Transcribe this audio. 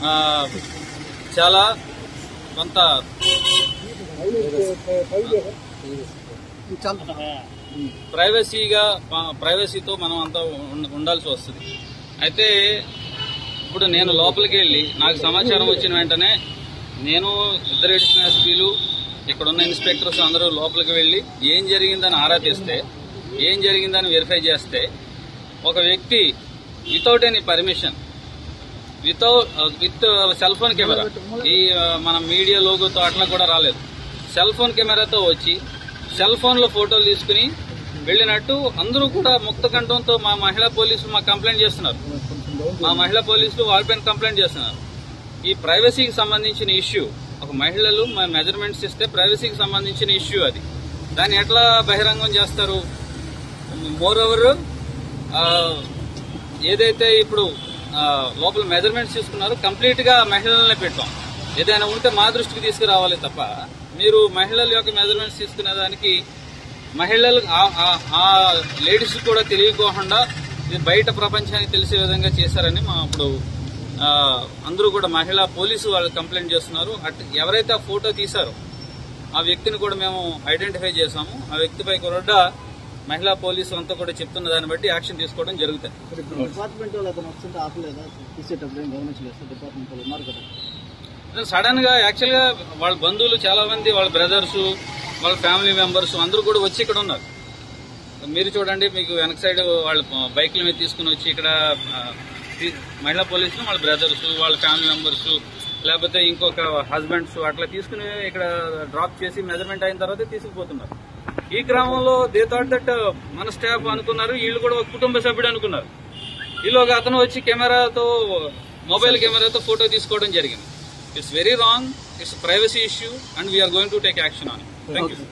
ఆ, చాలా కొంత ప్రైవసీగా ప- ప్రైవసీతో మనం అంతా ఉం- ఉండాల్సి వస్తుంది అయితే ఇప్పుడు నేను లోపలికి వెళ్ళి నాకు సమాచారం వచ్చిన వెంటనే నేను ఇద్దరు ఎడిషనల్ ఎస్పీలు ఇక్కడ ఉన్న ఇన్స్పెక్టర్స్ అందరూ లోపలికి వెళ్ళి ఏం జరిగిందని ఆరా తీస్తే ఏం జరిగిందని వెరిఫై చేస్తే ఒక వ్యక్తి without any permission without with cell phone camera ఈ ఆ, మన మీడియా లోగోతో అట్లా కూడా రాలేదు సెల్ ఫోన్ కెమెరాతో వచ్చి సెల్ ఫోన్ లో ఫోటోలు తీసుకుని వెళ్ళినట్టు అందరూ కూడా ముక్త కంఠంతో మా మహిళా పోలీసులు మాకు కంప్లైంట్ చేస్తున్నారు మా మహిళా పోలీసులు వాళ్ళపైన కంప్లైంట్ చేస్తున్నారు ఈ ప్రైవసీకి సంబంధించిన ఇష్యూ ఒక మహిళలు మా మెజర్మెంట్స్ ఇస్తే ప్రైవసీకి సంబంధించిన ఇష్యూ అది దాన్ని ఎట్లా బహిరంగం చేస్తారు మోర్ ఓవర్ ఏదైతే ఇప్పుడు ఆ, లోపల మెజర్మెంట్స్ తీసుకున్నారో కంప్లీట్ గా మహిళలనే పెట్టాం ఏదైనా ఉంటే మా దృష్టికి తీసుకురావాలి తప్ప మీరు మహిళల యొక్క మెజర్మెంట్స్ తీసుకునే దానికి మహిళలు ఆ- ఆ- ఆ లేడీస్ కూడా తెలియకోకుండా ఇది బయట ప్రపంచానికి తెలిసే విధంగా చేశారని మా ఇప్పుడు ఆ, అందరూ కూడా మహిళా పోలీసు వాళ్ళు కంప్లైంట్ చేస్తున్నారు అట్ ఎవరైతే ఆ ఫోటో తీశారో ఆ వ్యక్తిని కూడా మేము ఐడెంటిఫై చేశాము ఆ వ్యక్తిపై కూడా మహిళా పోలీసులు అంతా కూడా చెప్తున్న దాన్ని బట్టి యాక్షన్ తీసుకోవడం జరుగుతాయి డిపార్ట్మెంట్ వాళ్ళు అతను వస్తుంటే ఆపలేదా తీసేటప్పుడు ఏం గమనించలేదు సార్ డిపార్ట్మెంట్ వాళ్ళు ఉన్నారు కదా సడన్ గా యాక్చువల్ గా వాళ్ళ బంధువులు చాలా మంది వాళ్ళ బ్రదర్స్ వాళ్ళ ఫ్యామిలీ మెంబర్స్ అందరూ కూడా వచ్చి ఇక్కడ ఉన్నారు మీరు చూడండి మీకు వెనక సైడ్ వాళ్ళ బైక్ల మీద తీసుకుని వచ్చి ఇక్కడ ఆ, తీ- మహిళా పోలీసులు వాళ్ళ బ్రదర్స్ వాళ్ళ ఫ్యామిలీ మెంబర్స్ లేకపోతే ఇంకొక హస్బెండ్స్ అట్లా తీసుకుని ఇక్కడ డ్రాప్ చేసి మెజర్మెంట్ అయిన తర్వాత తీసుకుపోతున్నారు ఈ క్రమంలో దే థాట్ దట్ మన స్టాఫ్ అనుకున్నారు వీళ్ళు కూడా ఒక కుటుంబ సభ్యుడు అనుకున్నారు ఈలోగా అతను వచ్చి కెమెరాతో మొబైల్ కెమెరాతో ఫోటో తీసుకోవడం జరిగింది it's very wrong it's privacy issue and we are going to take action on thank you